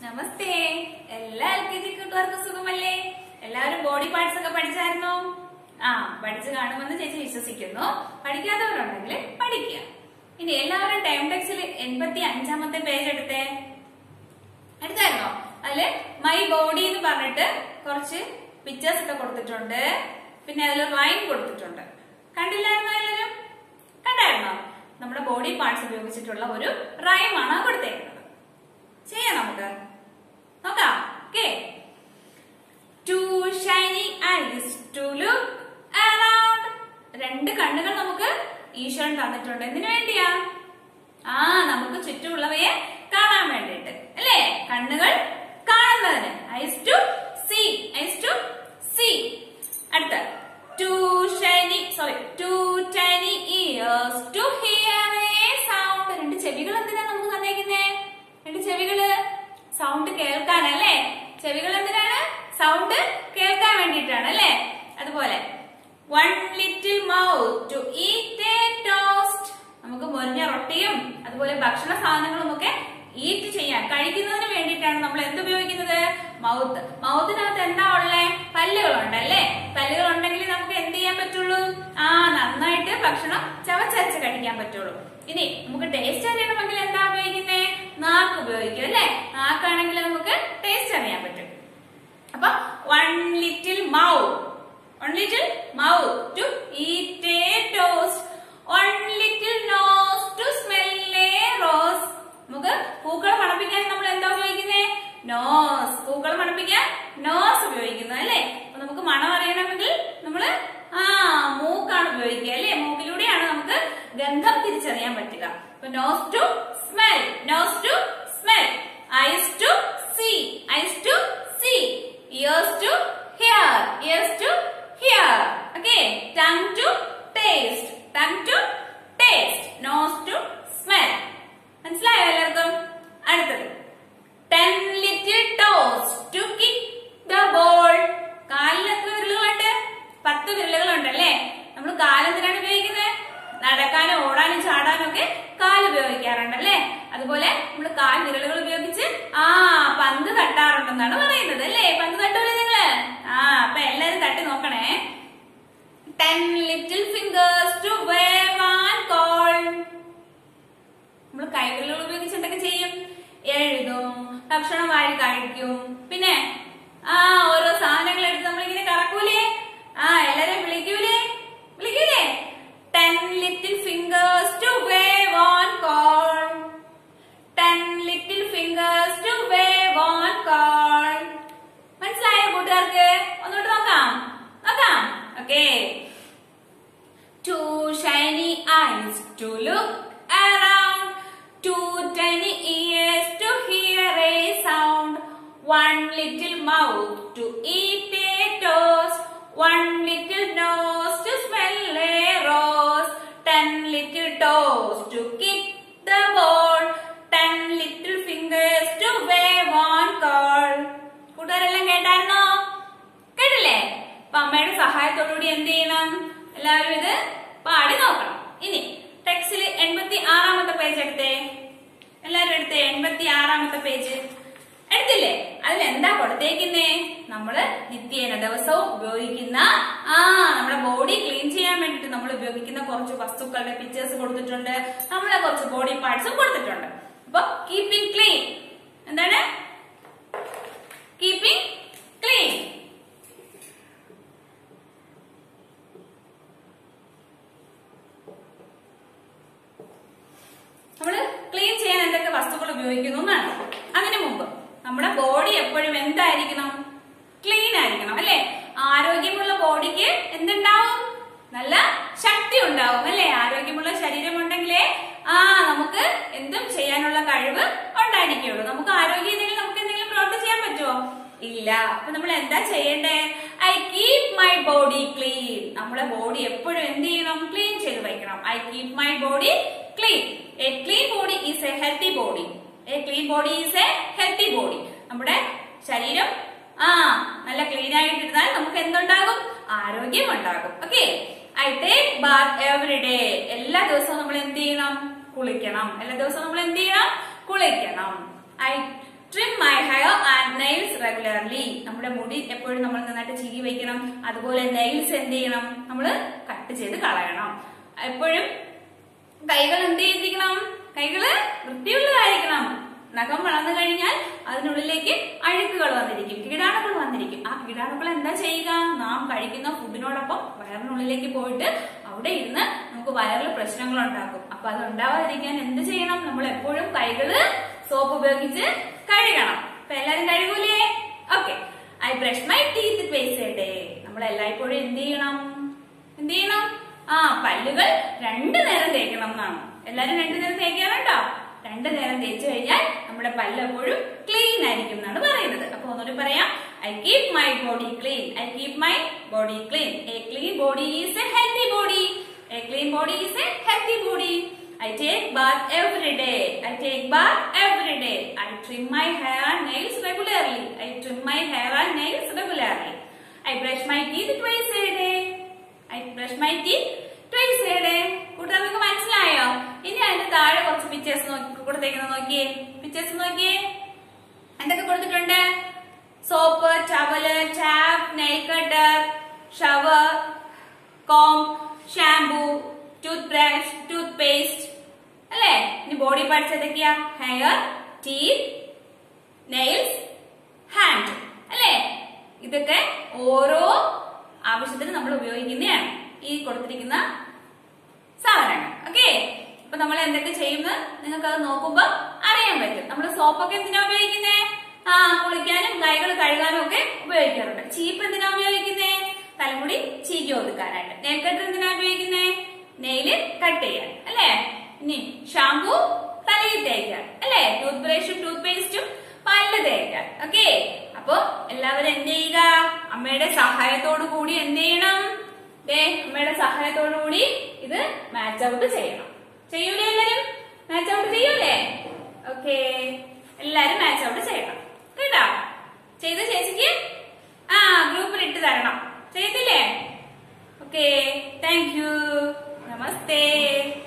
നമസ്തേ എല്ലാ L K G കൂട്ടുകാർക്കും സുഖമല്ലേ എല്ലാവരും ബോഡി പാർട്സ് ഒക്കെ പഠിച്ചായിരുന്നോ ആ പഠിച്ചു കാണുമെന്ന് ചേച്ചി വിശ്വസിക്കുന്നു പഠിക്കാത്തവരുണ്ടെങ്കിൽ പഠിക്കുക ഇനി എല്ലാവരും ടൈം ടെക്സ്റ്റിൽ എൺപത്തി അഞ്ചാമത്തെ പേജ് എടുത്തേ എടുത്തായിരുന്നോ അതില് മൈ ബോഡി എന്ന് പറഞ്ഞിട്ട് കുറച്ച് പിക്ചേഴ്സ് ഒക്കെ കൊടുത്തിട്ടുണ്ട് പിന്നെ അതിൽ റൈം കൊടുത്തിട്ടുണ്ട് കണ്ടില്ലായിരുന്നോ എല്ലാവരും കണ്ടായിരുന്നോ നമ്മുടെ ബോഡി പാർട്സ് ഉപയോഗിച്ചിട്ടുള്ള ഒരു റൈമാണ് കൊടുത്തേക്കുന്നത് ചെയ്യാം നമുക്ക് നോക്കാം okay two shiny eyes to look around രണ്ട് കണ്ണുകൾ നമുക്ക് ഈശ്വരൻ തന്നിട്ടുണ്ട് എന്തിനു വേണ്ടിയാ ആ നമുക്ക് ചുറ്റുമുള്ളവയെ കാണാൻ വേണ്ടിയിട്ട് അല്ലേ കണ്ണുകൾ കാണുന്നതിന് eyes to see eyes to see അടുത്ത two shiny sorry two tiny ears to hear a sound രണ്ട് ചെവികൾ എന്തിനാ നമുക്ക് തന്നേക്കുന്നേ രണ്ട് ചെവികള് സൗണ്ട് കേൾക്കാനല്ലേ ചെവികൾ എന്തിനാണ് സൗണ്ട് കേൾക്കാൻ വേണ്ടിയിട്ടാണ് അല്ലേ അതുപോലെ one little mouth to eat a toast നമുക്ക് മുറിഞ്ഞ റൊട്ടിയും അതുപോലെ ഭക്ഷണ സാധനങ്ങളും ഒക്കെ ഈറ്റ് ചെയ്യാൻ കഴിക്കുന്നതിന് വേണ്ടിയിട്ടാണ് നമ്മൾ എന്ത് ഉപയോഗിക്കുന്നത് മൗത്ത് മൗത്തിനകത്ത് എന്താ ഉള്ളേ പല്ലുകളുണ്ട് അല്ലേ പല്ലുകൾ ഉണ്ടെങ്കിൽ നമുക്ക് എന്ത് ചെയ്യാൻ പറ്റുള്ളൂ ആ നന്നായിട്ട് ഭക്ഷണം ചവച്ചരച്ച് കഴിക്കാൻ പറ്റുള്ളൂ ഇനി നമുക്ക് ടേസ്റ്റ് അറിയണമെങ്കിൽ എന്താ ഉപയോഗിക്കുന്നേ നാക്ക് ഉപയോഗിക്കും അല്ലേ നാക്കാണെങ്കിൽ നമുക്ക് ടേസ്റ്റ് അറിയാൻ പറ്റും അപ്പൊ one little mouth one little mouth to eat a toast one little nose to smell a rose നമുക്ക് പൂക്കൾ മണപ്പിക്കാൻ നമ്മൾ എന്താ ഉപയോഗിക്കുന്നേ നോസ് പൂക്കൾ മണപ്പിക്കാൻ നോസ് ഉപയോഗിക്കുന്നത് അല്ലേ അപ്പൊ നമുക്ക് മണം അറിയണമെങ്കിൽ നമ്മള് ആ മൂക്കാണ് ഉപയോഗിക്കുക അല്ലേ മൂക്കിലൂടെയാണ് നമുക്ക് ഗന്ധം തിരിച്ചറിയാൻ പറ്റുക അപ്പൊ nose to smell nose to smell eyes to see eyes to see ears to hear ears to hear okay tongue to taste tongue to taste nose to smell മനസ്സിലായോ എല്ലാവർക്കും അടുത്തത് ten little toes to kick the ball കാലിൽ എത്ര വിരലുകളുണ്ട് പത്ത് വിരലുകളുണ്ട് അല്ലേ നമ്മൾ കാലെന്തിനാണ് ഉപയോഗിക്കുന്നത് നടക്കാനും ഓടാനും ചാടാനും ഒക്കെ കാല് ഉപയോഗിക്കാറുണ്ട് അല്ലേ അതുപോലെ നമ്മൾ കാൽ വിരലുകൾ ഉപയോഗിച്ച് ആ പന്ത് തട്ടാറുണ്ടെന്നാണ് പറയുന്നത് അല്ലേ പന്ത് തട്ടൂലേ നിങ്ങള് ആ അപ്പൊ എല്ലാരും തട്ടി നോക്കണേ ten little fingers to wave and call നമ്മൾ കൈവിരലുകൾ ഉപയോഗിച്ച് എന്തൊക്കെ ചെയ്യും എഴുതും ഭക്ഷണം വാരി കഴിക്കും പിന്നെ ആ ഓരോ സാധനങ്ങൾ എടുത്ത് നമ്മളിങ്ങനെ കറക്കൂലേ ആ എല്ലാരും വിളിക്കൂലേ വിളിക്കൂലേ ten little fingers to wave on call ten little fingers to wave on call മനസ്സിലായോ കൂട്ടുകാർക്ക് ഒന്നുകൂടെ നോക്കാം നോക്കാം okay Two shiny eyes to look around, two tiny ears to hear a sound, one little mouth to eat a toast, one little nose to smell a rose, ten little toes to kick the ball, ten little fingers to wave on call. കൂട്ടുകാരെല്ലാം കേട്ടായിരുന്നോ കേട്ടില്ലേ അപ്പൊ അമ്മയുടെ സഹായത്തോടുകൂടി എന്ത് ചെയ്യണം എല്ലാവരും ഇത് പാടി നോക്കണം ഇനി ടെക്സ്റ്റിൽ എൺപത്തി ആറാമത്തെ പേജ് എടുത്തേ എല്ലാവരും എടുത്തേ എൺപത്തി ആറാമത്തെ പേജ് എടുത്തില്ലേ അതിൽ എന്താ കൊടുത്തേക്കുന്നേ നമ്മള് നിത്യേന ദിവസവും ഉപയോഗിക്കുന്ന ആ നമ്മുടെ ബോഡി ക്ലീൻ ചെയ്യാൻ വേണ്ടിട്ട് നമ്മൾ ഉപയോഗിക്കുന്ന കുറച്ച് വസ്തുക്കളുടെ പിക്ചേഴ്സ് കൊടുത്തിട്ടുണ്ട് നമ്മളെ കുറച്ച് ബോഡി പാർട്സും കൊടുത്തിട്ടുണ്ട് അപ്പൊ കീപ്പിംഗ് ക്ലീൻ എന്താണ് കീപ്പിംഗ് ക്ലീൻ നമ്മൾ ക്ലീൻ ചെയ്യാൻ എന്തൊക്കെ വസ്തുക്കൾ ഉപയോഗിക്കുന്നു എന്നാണ് അതിനു മുമ്പ് നമ്മുടെ ബോഡി എപ്പോഴും എന്തായിരിക്കണം ക്ലീൻ ആയിരിക്കണം അല്ലെ ആരോഗ്യമുള്ള ബോഡിക്ക് എന്തുണ്ടാവും നല്ല ശക്തി ഉണ്ടാവും അല്ലെ ആരോഗ്യമുള്ള ശരീരം ഉണ്ടെങ്കിലേ ആ നമുക്ക് എന്തും ചെയ്യാനുള്ള കഴിവ് ഉണ്ടായിരിക്കുള്ളൂ നമുക്ക് ആരോഗ്യം ഇല്ലെങ്കിൽ നമുക്ക് എന്തെങ്കിലും പ്രവൃത്തി ചെയ്യാൻ പറ്റുമോ ഇല്ല അപ്പൊ നമ്മൾ എന്താ ചെയ്യണ്ടേ I keep my body clean നമ്മളെ ബോഡി എപ്പോഴും എന്ത് ചെയ്യണം ക്ലീൻ ചെയ്ത് വയ്ക്കണം I keep my body clean a clean body is a healthy body a clean body is a healthy body നമ്മുടെ ശരീരം ആ നല്ല ക്ലീൻ ആയിട്ടിരുന്നാൽ നമുക്ക് എന്തുണ്ടാകും ആരോഗ്യം ഉണ്ടാകും okay I take bath every day എല്ലാ ദിവസവും നമ്മൾ എന്ത് ചെയ്യണം കുളിക്കണം എല്ലാ ദിവസവും നമ്മൾ എന്ത് ചെയ്യണം കുളിക്കണം I trim my hair nails regularly നമ്മുടെ മുടി എപ്പോഴും നമ്മൾ നന്നായിട്ട് ചീകി വെക്കണം അതുപോലെ നെയിൽസ് എന്ത് ചെയ്യണം നമ്മൾ കട്ട് ചെയ്ത് കളയണം എപ്പോഴും കൈകൾ എന്ത് ചെയ്തിരിക്കണം കൈകള് വൃത്തിയുള്ളതായിരിക്കണം നഖം വളർന്നു കഴിഞ്ഞാൽ അതിനുള്ളിലേക്ക് അഴുക്കുകൾ വന്നിരിക്കും കീടാണുക്കൾ വന്നിരിക്കും ആ കീടാണുക്കൾ എന്താ ചെയ്യുക നാം കഴിക്കുന്ന ഫുഡിനോടൊപ്പം വയറിനുള്ളിലേക്ക് പോയിട്ട് അവിടെ ഇരുന്ന് നമുക്ക് വയറിൽ പ്രശ്നങ്ങൾ ഉണ്ടാക്കും അപ്പൊ അത് ഉണ്ടാവാതിരിക്കാൻ എന്ത് ചെയ്യണം നമ്മൾ എപ്പോഴും കൈകള് സോപ്പ് ഉപയോഗിച്ച് കഴുകണം അപ്പൊ എല്ലാരും കഴുകൂലേ okay I brush my teeth twice day നമ്മൾ എല്ലായ്പ്പോഴും എന്ത് ചെയ്യണം എന്ത് ചെയ്യണം ആ പല്ലുകൾ രണ്ടു നേരം തേക്കണം എന്നാണ് എല്ലാരും രണ്ടു നേരം തേക്കാറുണ്ടോ രണ്ടു നേരം തേച്ചു കഴിഞ്ഞാൽ നമ്മുടെ പല്ല് എപ്പോഴും ക്ലീൻ ആയിരിക്കും എന്നാണ് പറയുന്നത് അപ്പൊ ഒന്നുകൂടി പറയാം I keep my body clean I keep my body clean a clean body is a healthy body a clean body is a healthy body I take bath every day. I take bath every day. I trim my hair and nails regularly. I trim my hair and nails regularly. I brush my teeth twice a day. I brush my teeth twice a day. കൂട്ടുകാർക്ക് മനസ്സിലായോ ഇനി അതിന്റെ താഴെ കുറച്ച് pictures നോക്കി കൊടുത്തേക്കുന്നത് നോക്കിയേ pictures നോക്കിയേ എന്തൊക്കെ കൊടുത്തിട്ടുണ്ട് soap towel tap nail cutter shower comb shampoo tooth brush tooth paste അല്ലേ ഇനി ബോഡി പാർട്സ് ഏതൊക്കെയാ ഹെയർ ടീത്ത് നെയിൽസ് ഹാൻഡ് അല്ലേ ഇതൊക്കെ ഓരോ ആവശ്യത്തിന് നമ്മൾ ഉപയോഗിക്കുന്നതാണ് ഈ കൊടുത്തിരിക്കുന്ന സാധനങ്ങൾ ഓക്കെ അപ്പൊ നമ്മൾ എന്തൊക്കെ ചെയ്യുമെന്ന് നിങ്ങൾക്ക് അത് നോക്കുമ്പോ അറിയാൻ പറ്റും നമ്മൾ സോപ്പൊക്കെ എന്തിനാ ഉപയോഗിക്കുന്നേ ആ കുളിക്കാനും കൈകൾ കഴുകാനും ഒക്കെ ഉപയോഗിക്കാറുണ്ട് ചീപ്പ് എന്തിനാ ഉപയോഗിക്കുന്നേ തലമുടി ചീകി ഒതുക്കാനായിട്ട് നെയിൽ കട്ടർ എന്തിനാ ഉപയോഗിക്കുന്നേ നെയില് കട്ട് ചെയ്യാൻ അല്ലേ ഇനി ഷാമ്പു തലയിൽ തേക്കാൻ അല്ലേ ടൂത്ത് ബ്രഷും ടൂത്ത് പേസ്റ്റും പല്ല് തേക്കാൻ ഓക്കെ അപ്പൊ എല്ലാവരും എന്ത് ചെയ്യുക അമ്മയുടെ സഹായത്തോടു കൂടി എന്ത് ചെയ്യണം ദേ അമ്മയുടെ സഹായത്തോടു കൂടി ഇത് മാച്ച് ഔട്ട് ചെയ്യണം ചെയ്യൂലേ എല്ലാരും മാച്ച് ഔട്ട് ചെയ്യൂലേ ഓക്കെ എല്ലാരും മാച്ച് ഔട്ട് ചെയ്യണം കേട്ടോ ചെയ്ത ചേച്ചിക്ക് ആ ഗ്രൂപ്പിൽ ഇട്ട് തരണം ചെയ്തില്ലേ ഓക്കെ താങ്ക് യു നമസ്തേ